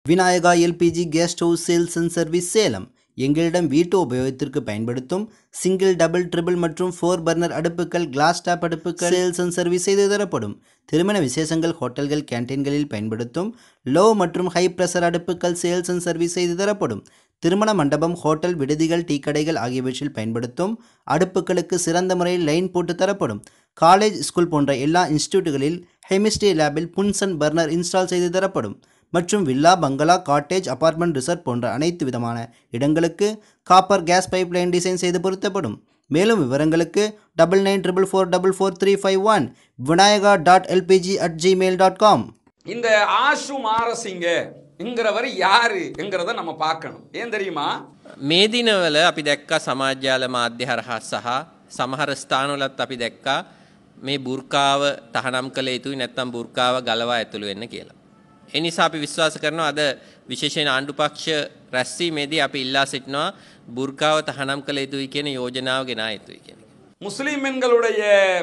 Vinayaka LPG gas stove sales and service Salem எங்களிடம் வீட்டு உபயோகத்திற்கு பயன்படுத்தும் சிங்கிள் டபுள் ட்ரிபிள் மற்றும் ஃபோர் பர்னர் அடுப்புகள் கிளாஸ் டாப் அடுப்புகள் சேல்ஸ் அண்ட் சர்வீஸ் செய்து தரப்படும் திருமண விசேஷங்கள் ஹோட்டல்கள் கேன்டீன்களில் பயன்படுத்தும் லோ மற்றும் ஹை பிரஷர் அடுப்புகள் சேல்ஸ் அண்ட் சர்வீஸ் செய்து தரப்படும் திருமண மண்டபம் ஹோட்டல் விடுதிகள் டீ கடைகள் ஆகியவற்றில் பயன்படுத்தும் அடுப்புகளுக்கு சிறந்த முறையில் லைன் போட்டு தரப்படும் காலேஜ் ஸ்கூல் போன்ற எல்லா இன்ஸ்டிடியூட்டுகளில் ஹெமிஸ்ட்ரி லேபில் புன்சன் பர்னர் இன்ஸ்டால் செய்து தரப்படும் மற்றும் வில்லா பங்களா காட்டேஜ் அபார்ட்மெண்ட் ரிசார்ட் போன்ற அனைத்து விதமான இடங்களுக்கு copper gas pipeline design செய்து பொருத்தப்படும் மேலும் விவரங்களுக்கு double nine triple four double four three five one Vinayaka dot LPG at Gmail dot com இந்த ஆஷு மாரசிங்க என்கிறவர் யாரு என்கிறத நம்ம பார்க்கணும் ஏன் தெரியுமா මේ දිනවල අපි දැක්කා සමාජ්‍යාල මාධ්‍ය හරහා සහ සමහර ස්ථානවලත් අපි දැක්කා මේ බුර්කාව තහනම් කළ යුතුයි නැත්නම් බුර්කාව ගලවා ඇතුළු වෙන්න කියලා. ඒ නිසා අපි විශ්වාස කරනවා අද විශේෂයෙන් ආණ්ඩුපක්ෂ රැස්වීමේදී අපි ඉල්ලා සිටිනවා බුර්කාව තහනම් කළ යුතුයි කියන යෝජනාව ගෙනා යුතුයි කියන එක. முஸ்லிம் பெண்களுடைய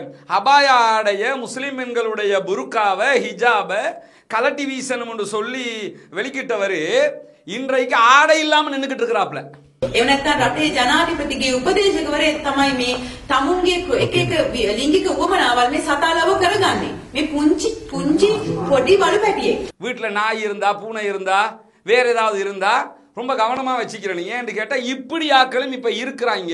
அபாய ஆடைய முஸ்லிம் பெண்களுடைய புருக்காவை ஹிஜாபை கலட்டி வீசணும் என்று சொல்லி வெளிக்கிட்டவர் இன்றைக்கு ஆடை இல்லாம நின்றுக்கிட்டு இருக்கிறாப்ல එහෙම නැත්නම් රටේ ජනාධිපතිගේ උපදේශකවරයෙක් තමයි මේ තමුන්ගේ එක එක වි- ලිංගික උවමනාවල් මේ සතාලව කරගන්නේ. මේ පුංචි පුංචි පොඩි බලු පැටියෙක්. வீட்டில் நாய் இருந்தா பூனை இருந்தா வேற ஏதாவது இருந்தா ரொம்ப கவனமா வச்சுக்கிறேன் ஏன்னு கேட்டா இப்படி ஆக்களும் இப்ப இருக்கிறாங்க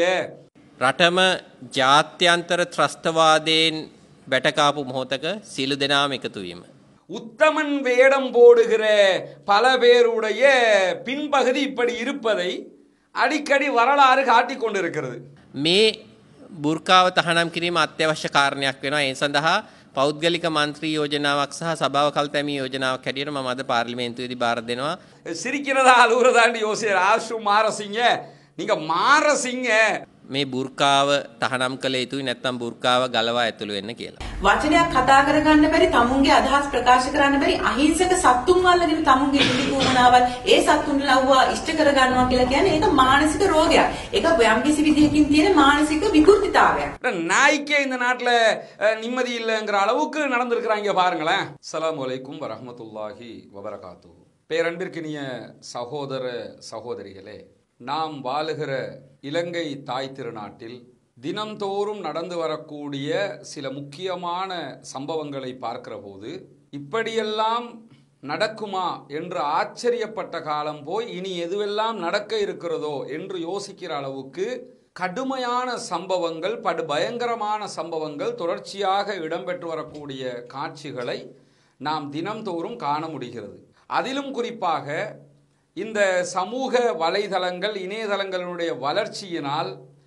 රටම ජාත්‍යන්තර ත්‍රස්තවාදයෙන් බැටකාපු මොහොතක සියලු දෙනාම එකතු වීම. உத்தமன் வேடம் போடுகிற பல பேருடைய பின்பகுதி இப்படி இருப்பதை அடிக்கடி வரலாறு காட்டிக் கொண்டிருக்கிறது මේ බුර්කාව තහනම් කිරීම අත්‍යවශ්‍ය කාරණයක් වෙනවා ඒ සඳහා පෞද්ගලික මන්ත්‍රී යෝජනාවක් සහ සභාව කල්තැමී යෝජනාවක් හැටියට මම අද පාර්ලිමේන්තුවේදී බාර දෙනවා சிரிக்கிறதா அழுகுறதாண்டி யோசிக்கிற ஆஷு மாரசிங்க நீங்க மாரசிங்க මේ බුර්කාව තහනම් කළ යුතුයි නැත්නම් බුර්කාව ගලවා ඇතුළු වෙන්න කියලා. වචනයක් කතා කරගන්න බැරි තමුන්ගේ අදහස් ප්‍රකාශ කරන්න බැරි අහිංසක සත්තුන් අල්ලගෙන තමුන්ගේ ලිංගික උවමනාවල් ඒ සත්තුන් ලව්වා ඉෂ්ට කරගන්නවා කියලා කියන්නේ ඒක මානසික රෝගයක්. ඒක යම්කිසි විදිහකින් තියෙන මානසික විකෘතිතාවයක්. நாய்க்கே இந்த நாட்டில் நிம்மதி இல்லைங்கிற அளவுக்கு நடந்திருக்கிறாங்க பாருங்களேன் அஸ்ஸலாமு அலைக்கும் வரஹ்மத்துல்லாஹி வபரகாத்து பேரன்பிற்கினிய சகோதர சகோதரிகளே நாம் வாழுகிற இலங்கை தாய் திருநாட்டில் தினம்தோறும் நடந்து வரக்கூடிய சில முக்கியமான சம்பவங்களை பார்க்கிற போது இப்படியெல்லாம் நடக்குமா என்று ஆச்சரியப்பட்ட காலம் போய் இனி எதுவெல்லாம் நடக்க இருக்கிறதோ என்று யோசிக்கிற அளவுக்கு கடுமையான சம்பவங்கள் படு பயங்கரமான சம்பவங்கள் தொடர்ச்சியாக இடம்பெற்று வரக்கூடிய காட்சிகளை நாம் தினம்தோறும் காண முடிகிறது அதிலும் குறிப்பாக இந்த சமூக வலைதளங்கள் இணையதளங்களுடைய வளர்ச்சியினால்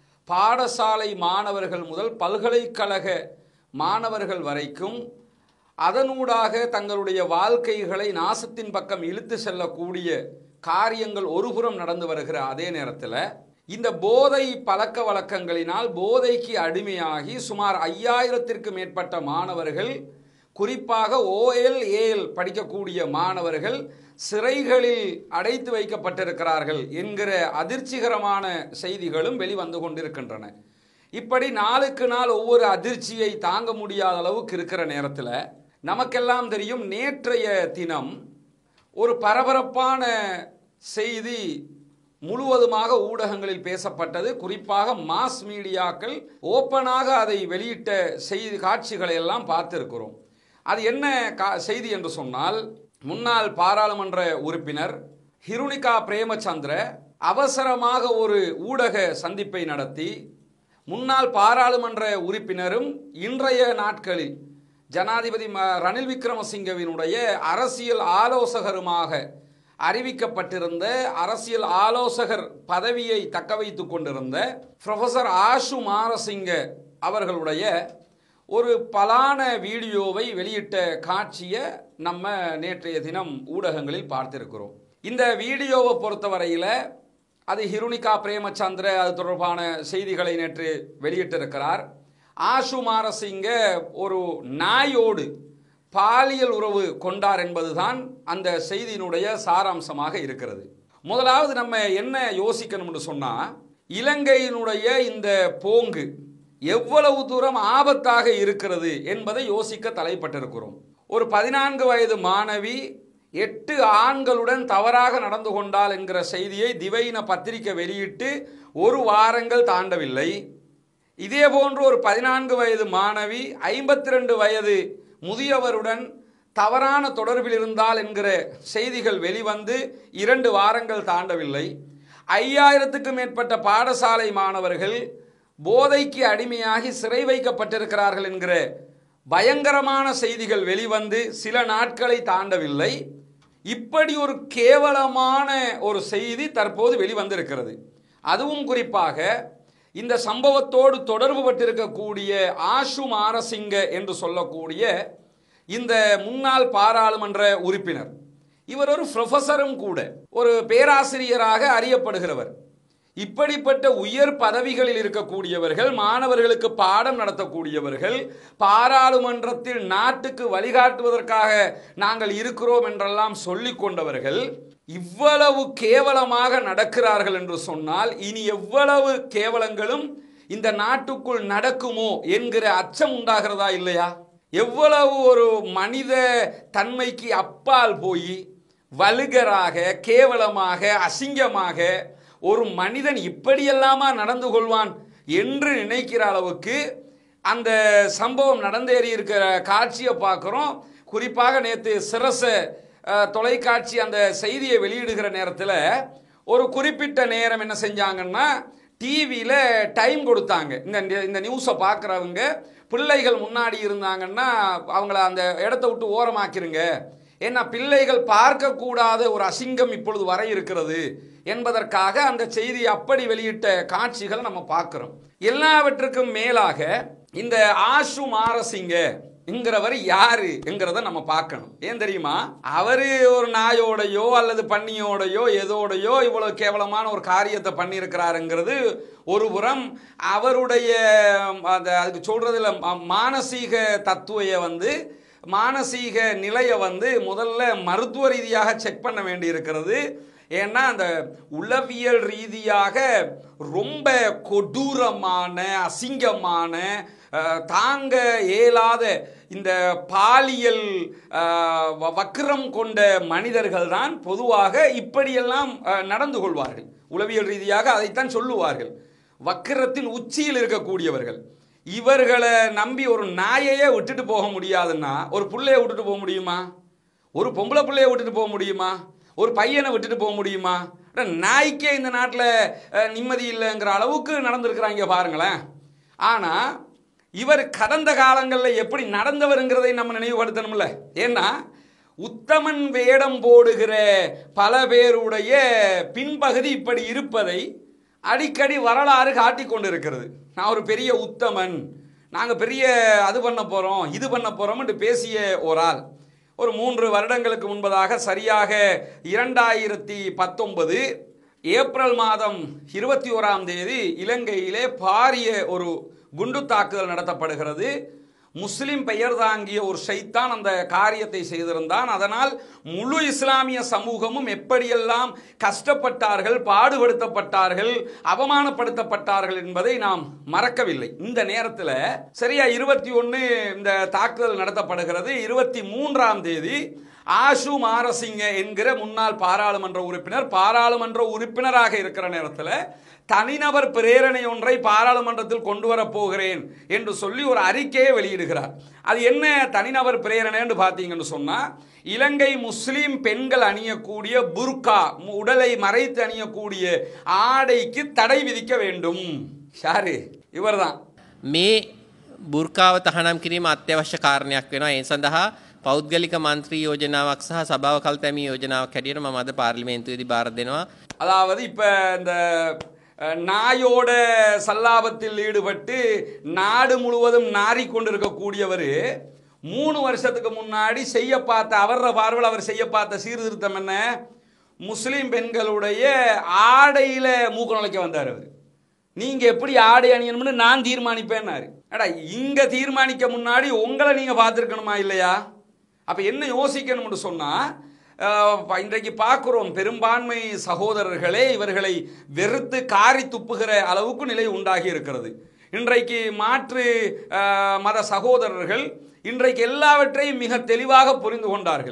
பாடசாலை மாணவர்கள் முதல் பல்கலைக்கழக மாணவர்கள் வரைக்கும் அதனூடாக தங்களுடைய வாழ்க்கைகளை நாசத்தின் பக்கம் இழுத்து செல்லக்கூடிய காரியங்கள் ஒருபுறம் நடந்து வருகிற அதே நேரத்தில் இந்த போதை பழக்க வழக்கங்களினால் போதைக்கு அடிமையாகி சுமார் ஐயாயிரத்திற்கு மேற்பட்ட மாணவர்கள் குறிப்பாக ஓஎல் ஏஎல் படிக்கக்கூடிய மாணவர்கள் சிறைகளில் அடைத்து வைக்கப்பட்டிருக்கிறார்கள் என்கிற அதிர்ச்சிகரமான செய்திகளும் வெளிவந்து கொண்டிருக்கின்றன இப்படி நாளுக்கு நாள் ஒவ்வொரு அதிர்ச்சியை தாங்க முடியாத அளவுக்கு இருக்கிற நேரத்தில் நமக்கெல்லாம் தெரியும் நேற்றைய தினம் ஒரு பரபரப்பான செய்தி முழுவதுமாக ஊடகங்களில் பேசப்பட்டது குறிப்பாக மாஸ் மீடியாக்கள் ஓப்பனாக அதை வெளியிட்ட செய்தி காட்சிகளை எல்லாம் பார்த்திருக்கிறோம் அது என்ன கா- செய்தி என்று சொன்னால் முன்னாள் பாராளுமன்ற உறுப்பினர் ஹிருணிகா பிரேமச்சந்திர அவசரமாக ஒரு ஊடக சந்திப்பை நடத்தி முன்னாள் பாராளுமன்ற உறுப்பினரும் இன்றைய நாட்களில் ஜனாதிபதி ம- ரணில் விக்ரமசிங்கவினுடைய அரசியல் ஆலோசகருமாக அறிவிக்கப்பட்டிருந்த அரசியல் ஆலோசகர் பதவியை தக்க வைத்துக் கொண்டிருந்த ப்ரொஃபசர் ஆஷு மாரசிங்க அவர்களுடைய ஒரு பலான வீடியோவை வெளியிட்ட காட்சியை நம்ம நேற்றைய தினம் ஊடகங்களில் பார்த்திருக்கிறோம் இந்த வீடியோவை பொறுத்தவரையில் அது ஹிருணிகா பிரேமச்சந்திர அது தொடர்பான செய்திகளை நேற்று வெளியிட்டிருக்கிறார் ஆஷு மாரசிங்க ஒரு நாயோடு பாலியல் உறவு கொண்டார் என்பதுதான் அந்த செய்தியினுடைய சாராம்சமாக இருக்கிறது முதலாவது நம்ம என்ன யோசிக்கணும்னு சொன்னா இலங்கையினுடைய இந்த போங்கு எவ்வளவு தூரம் ஆபத்தாக இருக்கிறது என்பதை யோசிக்க தலைப்பட்டிருக்கிறோம் ஒரு பதினான்கு வயது மாணவி எட்டு ஆண்களுடன் தவறாக நடந்து கொண்டால் என்கிற செய்தியை திவையின பத்திரிகை வெளியிட்டு ஒரு வாரங்கள் தாண்டவில்லை இதே போன்று ஒரு பதினான்கு வயது மாணவி ஐம்பத்தி ரெண்டு வயது முதியவருடன் தவறான தொடர்பில் இருந்தால் என்கிற செய்திகள் வெளிவந்து இரண்டு வாரங்கள் தாண்டவில்லை ஐயாயிரத்துக்கும் மேற்பட்ட பாடசாலை மாணவர்கள் போதைக்கு அடிமையாகி சிறை வைக்கப்பட்டிருக்கிறார்கள் என்கிற பயங்கரமான செய்திகள் வெளிவந்து சில நாட்களை தாண்டவில்லை இப்படி ஒரு கேவலமான ஒரு செய்தி தற்போது வெளிவந்திருக்கிறது அதுவும் குறிப்பாக இந்த சம்பவத்தோடு தொடர்பு பட்டிருக்கக்கூடிய ஆஷு மாரசிங்க என்று சொல்லக்கூடிய இந்த முன்னாள் பாராளுமன்ற உறுப்பினர் இவர் ஒரு ப்ரொஃபஸரும் கூட ஒரு பேராசிரியராக அறியப்படுகிறவர் இப்படிப்பட்ட உயர் பதவிகளில் இருக்கக்கூடியவர்கள் மாணவர்களுக்கு பாடம் நடத்தக்கூடியவர்கள் பாராளுமன்றத்தில் நாட்டுக்கு வழிகாட்டுவதற்காக நாங்கள் இருக்கிறோம் என்றெல்லாம் சொல்லிக் கொண்டவர்கள் இவ்வளவு கேவலமாக நடக்கிறார்கள் என்று சொன்னால் இனி எவ்வளவு கேவலங்களும் இந்த நாட்டுக்குள் நடக்குமோ என்கிற அச்சம் உண்டாகிறதா இல்லையா எவ்வளவு ஒரு மனித தன்மைக்கு அப்பால் போய் வலுகராக கேவலமாக அசிங்கமாக ஒரு மனிதன் இப்படியெல்லாமா நடந்து கொள்வான் என்று நினைக்கிற அளவுக்கு அந்த சம்பவம் நடந்தேறி இருக்கிற காட்சியை பார்க்குறோம் குறிப்பாக நேற்று சிரச அஹ், தொலைக்காட்சி அந்த செய்தியை வெளியிடுகிற நேரத்தில் ஒரு குறிப்பிட்ட நேரம் என்ன செஞ்சாங்கன்னா டிவியில் டைம் கொடுத்தாங்க இந்த இந்த நியூஸை பார்க்குறவங்க பிள்ளைகள் முன்னாடி இருந்தாங்கன்னா அவங்கள அந்த இடத்த விட்டு ஓரமாக்கிருங்க ஏன்னா பிள்ளைகள் பார்க்கக்கூடாத ஒரு அசிங்கம் இப்பொழுது வர இருக்கிறது என்பதற்காக அந்த செய்தி அப்படி வெளியிட்ட காட்சிகளை நம்ம பார்க்கிறோம் எல்லாவற்றுக்கும் மேலாக இந்த ஆஷு மாரசிங்க என்கிறவர் யாரு என்கிறத நம்ம பார்க்கணும் ஏன் தெரியுமா அவரு ஒரு நாயோடையோ அல்லது பன்னியோடையோ எதோடையோ இவ்வளவு கேவலமான ஒரு காரியத்தை பண்ணியிருக்கிறாருங்கிறது ஒரு புறம் அவருடைய அந்த அதுக்கு சொல்றதுல ம- மானசீக தத்துவையை வந்து மானசீக நிலையை வந்து முதல்ல மருத்துவ ரீதியாக செக் பண்ண வேண்டி இருக்கிறது ஏன்னா அந்த உளவியல் ரீதியாக ரொம்ப கொடூரமான அசிங்கமான அஹ், தாங்க இயலாத இந்த பாலியல் அஹ், வ- வக்கிரம் கொண்ட மனிதர்கள் தான் பொதுவாக இப்படியெல்லாம் அஹ், நடந்து கொள்வார்கள் உளவியல் ரீதியாக அதைத்தான் சொல்லுவார்கள் வக்கிரத்தின் உச்சியில் இருக்கக்கூடியவர்கள் இவர்களை நம்பி ஒரு நாயையே விட்டுட்டு போக முடியாதுன்னா ஒரு புள்ளைய விட்டுட்டு போக முடியுமா ஒரு பொம்பளை பிள்ளைய விட்டுட்டு போக முடியுமா ஒரு பையனை விட்டுட்டு போக முடியுமா அட, நாய்க்கே இந்த நாட்டில் நிம்மதி இல்லைங்கிற அளவுக்கு நடந்திருக்கிறாங்க பாருங்களேன் ஆனால் இவர் கடந்த காலங்களில் எப்படி நடந்தவருங்கிறதை நம்ம நினைவுபடுத்தணும்ல ஏன்னா உத்தமன் வேடம் போடுகிற பல பேருடைய பின்பகுதி இப்படி இருப்பதை அடிக்கடி வரலாறு காட்டிக் கொண்டிருக்கிறது நான் ஒரு பெரிய உத்தமன் நாங்கள் பெரிய அது பண்ண போகிறோம் இது பண்ண போகிறோம்னு பேசிய ஒரு ஆள் ஒரு மூன்று வருடங்களுக்கு முன்பதாக சரியாக இரண்டாயிரத்தி பத்தொன்பது ஏப்ரல் மாதம் இருபத்தி ஓராம் தேதி இலங்கையிலே பாரிய ஒரு குண்டு தாக்குதல் நடத்தப்படுகிறது முஸ்லிம் பெயர் தாங்கிய ஒரு ஷைத்தான் அந்த காரியத்தை செய்திருந்தான் அதனால் முழு இஸ்லாமிய சமூகமும் எப்படியெல்லாம் கஷ்டப்பட்டார்கள் பாடுபடுத்தப்பட்டார்கள் அவமானப்படுத்தப்பட்டார்கள் என்பதை நாம் மறக்கவில்லை இந்த நேரத்தில் சரியா இருபத்தி ஒன்று இந்த தாக்குதல் நடத்தப்படுகிறது இருபத்தி மூன்றாம் தேதி ஆஷு மாரசிங்க என்கிற முன்னாள் பாராளுமன்ற உறுப்பினர் பாராளுமன்ற உறுப்பினராக இருக்கிற நேரத்தில் தனிநபர் பிரேரணை ஒன்றை பாராளுமன்றத்தில் கொண்டு வரப் போகிறேன் என்று சொல்லி ஒரு அறிக்கையை வெளியிடுகிறார் அது என்ன தனிநபர் பிரேரணைன்னு பார்த்தீங்கன்னு சொன்னா இலங்கை முஸ்லீம் பெண்கள் அணியக்கூடிய புர்கா மு- உடலை மறைத்து அணியக்கூடிய ஆடைக்கு தடை விதிக்க வேண்டும் யாரு இவர்தான் මේ බුර්කාව තහනම් කිරීම අත්‍යවශ්‍ය කාරණයක් වෙනවා ඒ සඳහා පෞද්ගලික මන්ත්‍රී යෝජනාවක් සහ සභාව කල්තැමී යෝජනාවක් හැටියට මම අද පාර්ලිමේන්තුවේදී බාර දෙනවා அதாவது இப்ப இந்த அஹ், நாயோட சல்லாபத்தில் ஈடுபட்டு நாடு முழுவதும் நாறிக் கொண்டிருக்கக்கூடியவர் மூணு வருஷத்துக்கு முன்னாடி செய்ய பார்த்த அவர பார்வையில் அவர் செய்ய பார்த்த சீர்திருத்தம் என்ன முஸ்லீம் பெண்களுடைய ஆடையில மூக்க நுழைக்க வந்தார் அவர் நீங்க எப்படி ஆடை அணியணும்னு நான் தீர்மானிப்பேன்னாரு அடா இங்க தீர்மானிக்க முன்னாடி உங்களை நீங்க பார்த்துருக்கணுமா இல்லையா அப்ப என்ன யோசிக்கணும்னு சொன்னா அஹ், ப- இன்றைக்கு பார்க்கிறோம் பெரும்பான்மை சகோதரர்களே இவர்களை வெறுத்து காரி துப்புகிற அளவுக்கு நிலை உண்டாகி இருக்கிறது இன்றைக்கு மாற்று அஹ், மத சகோதரர்கள் இன்றைக்கு எல்லாவற்றையும் மிக தெளிவாக புரிந்து கொண்டார்கள்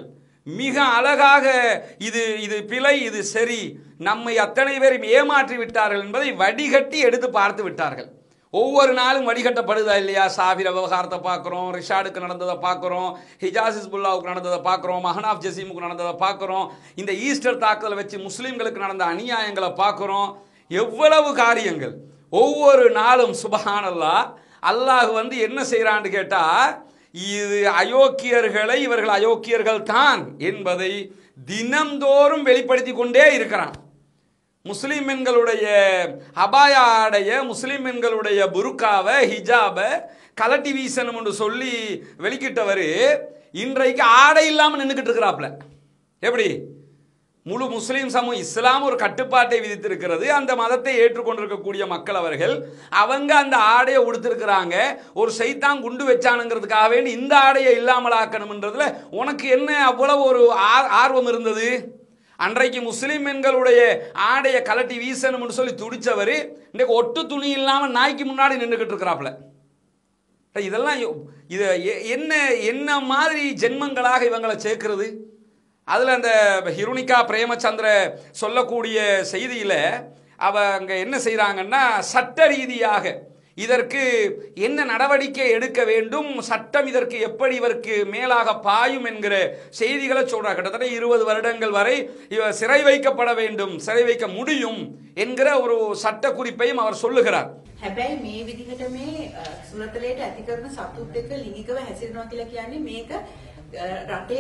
மிக அழகாக இது இது பிழை இது சரி நம்மை அத்தனை பேரும் ஏமாற்றி விட்டார்கள் என்பதை வடிகட்டி எடுத்து பார்த்து விட்டார்கள் ஒவ்வொரு நாளும் வடிகட்டப்படுதா இல்லையா சாபிர விவகாரத்தை பார்க்குறோம் ரிஷாடுக்கு நடந்ததை பார்க்குறோம் ஹிஜாஸ் இஸ்புல்லாவுக்கு நடந்ததை பார்க்குறோம் மஹனாப் ஜசீமுக்கு நடந்ததை பார்க்குறோம் இந்த ஈஸ்டர் தாக்குதலை வச்சு முஸ்லீம்களுக்கு நடந்த அநியாயங்களை பார்க்குறோம் எவ்வளவு காரியங்கள் ஒவ்வொரு நாளும் சுபஹானல்லா அல்லாஹ் வந்து என்ன செய்கிறான்னு கேட்டால் இது அயோக்கியர்களை இவர்கள் அயோக்கியர்கள் தான் என்பதை தினம்தோறும் வெளிப்படுத்தி கொண்டே இருக்கிறான் முஸ்லிம் பெண்களுடைய அபாய ஆடைய முஸ்லிம் பெண்களுடைய புருக்காவை ஹிஜாபை கலட்டி வீசணும் என்று சொல்லி வெளிக்கிட்டவர் இன்றைக்கு ஆடை இல்லாமல் நின்றுக்கிட்டு இருக்கிறாப்ல எப்படி முழு முஸ்லீம் சமூகம் இஸ்லாம் ஒரு கட்டுப்பாட்டை விதித்திருக்கிறது அந்த மதத்தை ஏற்றுக்கொண்டிருக்கக்கூடிய மக்கள் அவர்கள் அவங்க அந்த ஆடையை உடுத்திருக்கிறாங்க ஒரு சைத்தான் குண்டு வச்சானுங்கிறதுக்காக வேண்டி இந்த ஆடையை இல்லாமலாக்கணும்ன்றதுல உனக்கு என்ன அவ்வளவு ஒரு ஆர்- ஆர்வம் இருந்தது அன்றைக்கு முஸ்லீம் பெண்களுடைய ஆடையை கலட்டி வீசணும்னு சொல்லி துடிச்சவர் இன்றைக்கு ஒட்டு துணி இல்லாமல் நாய்க்கு முன்னாடி நின்றுக்கிட்டு இருக்கிறாப்புல இதெல்லாம் யோ- இது எ- என்ன என்ன மாதிரி ஜென்மங்களாக இவங்களை சேர்க்கிறது அதில் அந்த ஹிருணிகா பிரேமச்சந்திர சொல்லக்கூடிய செய்தியில் அவ அங்கே என்ன செய்கிறாங்கன்னா சட்ட ரீதியாக இதற்கு என்ன நடவடிக்கை எடுக்க வேண்டும் சட்டம் இதற்கு எப்படி இவருக்கு மேலாக பாயும் என்கிற செய்திகளை சொல்றார் கிட்டத்தட்ட இருபது வருடங்கள் வரை இவர் சிறை வைக்கப்பட வேண்டும் சிறை வைக்க முடியும் என்கிற ஒரு சட்ட குறிப்பையும் அவர் சொல்லுகிறார் හැබැයි මේ විදිහට මේ අ, සුරතලයට ඇති කරන සතුත් එක්ක ලිංගිකව හැසිරෙනවා කියලා කියන්නේ මේක අ, රටේ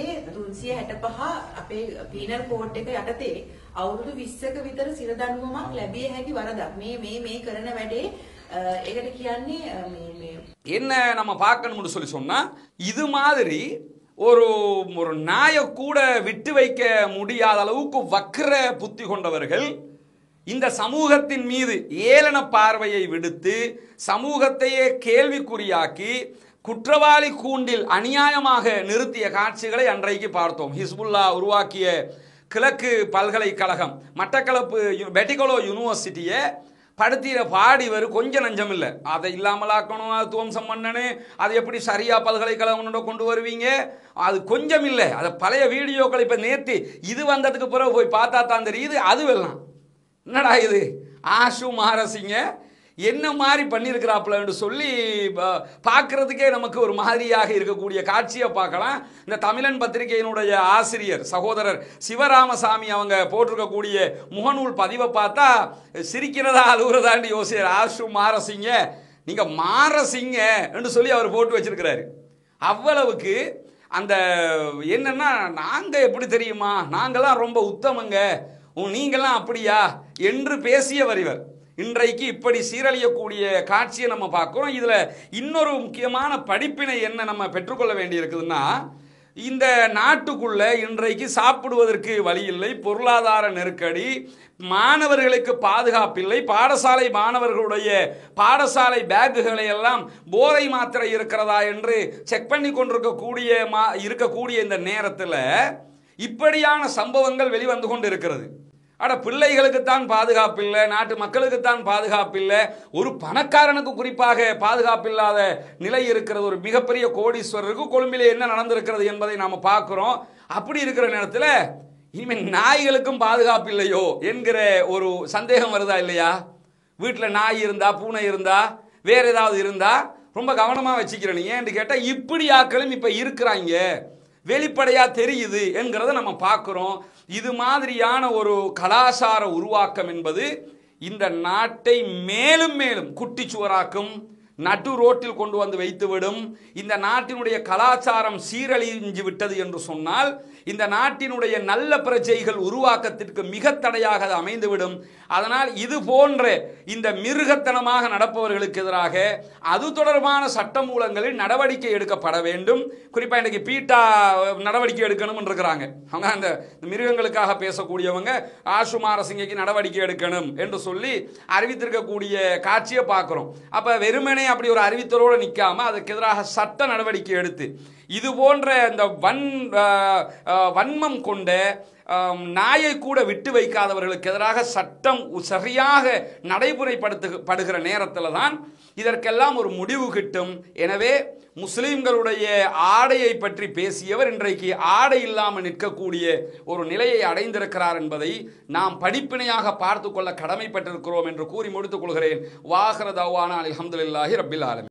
365 අපේ පීනල් කෝඩ් එක යටතේ අවුරුදු 20ක විතර සිර දඬුවමක් ලැබිය හැකි වරදක්. මේ මේ මේ කරන වැඩේ අ, ඒකට කියන්නේ අ, මේ මේ என்ன நம்ம பார்க்கணும்னு சொல்லி சொன்னா இது மாதிரி ஒரு ஒரு நாயை கூட விட்டு வைக்க முடியாத அளவுக்கு வக்கிர புத்தி கொண்டவர்கள் இந்த சமூகத்தின் மீது ஏளன பார்வையை விடுத்து சமூகத்தையே கேள்விக்குறியாக்கி குற்றவாளி கூண்டில் அநியாயமாக நிறுத்திய காட்சிகளை அன்றைக்கு பார்த்தோம் ஹிஸ்புல்லா உருவாக்கிய கிழக்கு பல்கலைக்கழகம் மட்டக்களப்பு யு- பெட்டிகோலோ யூனிவர்சிட்டியை படுத்திற பாடி வரும் கொஞ்சம் நஞ்சம் இல்லை அதை இல்லாமலாக்கணும் அது துவம்சம் பண்ணனு அது எப்படி சரியா பல்கலைக்கழகம் கொண்டு வருவீங்க அது கொஞ்சம் இல்லை அது பழைய வீடியோக்கள் இப்போ நேற்று இது வந்ததுக்கு பிறகு போய் பார்த்தா தான் தெரியுது அதுவெல்லாம் என்னடா இது ஆஷு மாரசிங்க என்ன மாதிரி பண்ணியிருக்கிறாப்புலன்னு சொல்லி ப- பார்க்கறதுக்கே நமக்கு ஒரு மாதிரியாக இருக்கக்கூடிய காட்சியை பார்க்கலாம் இந்த தமிழன் பத்திரிகையினுடைய ஆசிரியர் சகோதரர் சிவராமசாமி அவங்க போட்டிருக்கக்கூடிய முகநூல் பதிவை பார்த்தா சிரிக்கிறதா அழுகுறதான்னு யோசிக்கிற ஆஷு மாரசிங்க நீங்க மாரசிங்க என்று சொல்லி அவர் போட்டு வச்சிருக்கிறாரு அவ்வளவுக்கு அந்த என்னன்னா நாங்க எப்படி தெரியுமா நாங்கெல்லாம் ரொம்ப உத்தமங்க உம், நீங்கெல்லாம் அப்படியா என்று பேசியவர் இவர் இன்றைக்கு இப்படி சீரழியக்கூடிய காட்சியை நம்ம பார்க்கிறோம் இதுல இன்னொரு முக்கியமான படிப்பினை என்ன நம்ம பெற்றுக்கொள்ள வேண்டியிருக்குதுன்னா இந்த நாட்டுக்குள்ள இன்றைக்கு சாப்பிடுவதற்கு வழி இல்லை பொருளாதார நெருக்கடி மாணவர்களுக்கு பாதுகாப்பில்லை பாடசாலை மாணவர்களுடைய பாடசாலை பேக்குகளை எல்லாம் போதை மாத்திரை இருக்கிறதா என்று செக் பண்ணி கொண்டிருக்கக்கூடிய மா இருக்கக்கூடிய இந்த நேரத்தில் இப்படியான சம்பவங்கள் வெளிவந்து கொண்டு இருக்கிறது அட பிள்ளைகளுக்குத்தான் பாதுகாப்பு இல்லை நாட்டு மக்களுக்குத்தான் பாதுகாப்பு இல்லை ஒரு பணக்காரனுக்கு குறிப்பாக பாதுகாப்பில்லாத நிலை இருக்கிறது ஒரு மிகப்பெரிய கோடீஸ்வரருக்கு கொழும்பிலே என்ன நடந்திருக்கிறது என்பதை நாம் பார்க்கிறோம் அப்படி இருக்கிற நேரத்தில் இனிமேல் நாய்களுக்கும் பாதுகாப்பு இல்லையோ என்கிற ஒரு சந்தேகம் வருதா இல்லையா வீட்டில் நாய் இருந்தா பூனை இருந்தா வேற ஏதாவது இருந்தா ரொம்ப கவனமாக வச்சுக்கிறேன் ஏன்னு கேட்டால் இப்படி ஆட்களும் இப்போ இருக்கிறாங்க வெளிப்படையா தெரியுது என்கிறத நம்ம பார்க்கிறோம் இது மாதிரியான ஒரு கலாசார உருவாக்கம் என்பது இந்த நாட்டை மேலும் மேலும் குட்டிச்சுவராக்கும் நடு ரோட்டில் கொண்டு வந்து வைத்துவிடும் இந்த நாட்டினுடைய கலாச்சாரம் சீரழிஞ்சு விட்டது என்று சொன்னால் இந்த நாட்டினுடைய நல்ல பிரஜைகள் உருவாக்கத்திற்கு மிக தடையாக அது அமைந்துவிடும் அதனால் இது போன்ற இந்த மிருகத்தனமாக நடப்பவர்களுக்கு எதிராக அது தொடர்பான சட்டமூலங்களில் நடவடிக்கை எடுக்கப்பட வேண்டும் குறிப்பாக இன்றைக்கு பீட்டா நடவடிக்கை எடுக்கணும்னு இருக்கிறாங்க அவங்க அந்த மிருகங்களுக்காக பேசக்கூடியவங்க ஆசுமாரசிங்கைக்கு நடவடிக்கை எடுக்கணும் என்று சொல்லி அறிவித்திருக்கக்கூடிய காட்சியை பார்க்குறோம் அப்போ வெறுமனே அப்படி ஒரு அறிவித்தலோடு நிற்காம அதுக்கு எதிராக சட்ட நடவடிக்கை எடுத்து இது போன்ற இந்த வன் அஹ், அஹ், வன்மம் கொண்ட அஹ், நாயை கூட விட்டு வைக்காதவர்களுக்கு எதிராக சட்டம் உ- சரியாக நடைமுறைப்படுத்து படுகிற நேரத்தில் தான் இதற்கெல்லாம் ஒரு முடிவு கிட்டும் எனவே முஸ்லிம்களுடைய ஆடையை பற்றி பேசியவர் இன்றைக்கு ஆடை இல்லாமல் நிற்கக்கூடிய ஒரு நிலையை அடைந்திருக்கிறார் என்பதை நாம் படிப்பினையாக பார்த்து கொள்ள கடமைப்பட்டிருக்கிறோம் என்று கூறி முடித்துக் கொள்கிறேன் வாகர தவானா அல்ஹம்துலில்லாஹி ரப்பில் ஆலமீன்